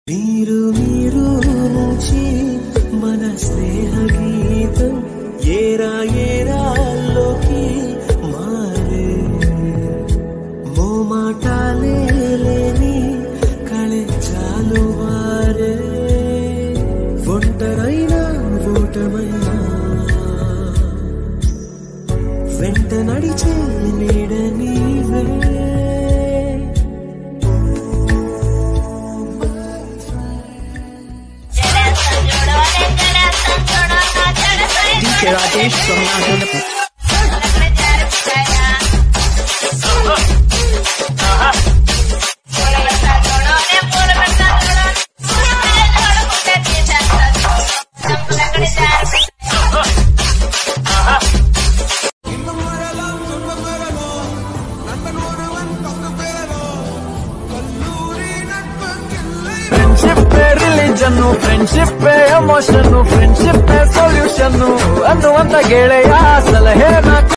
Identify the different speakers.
Speaker 1: నీరు నీరు నుంచి మన స్నేహ గీతం ఏరా ఏరాల్లోకి మారే మోమాటాలే లేని కళే చాలు వారే ఒంటరైనా ఓటమైనా వెంట నడిచే నీడ నీవే
Speaker 2: DJ Rajesh from Nagpur.
Speaker 3: Friendship religion friendship emotion friendship solution ಅನ್ನುವಂತ ಗೆಳೆಯ ಸಲಹೆ ನಾ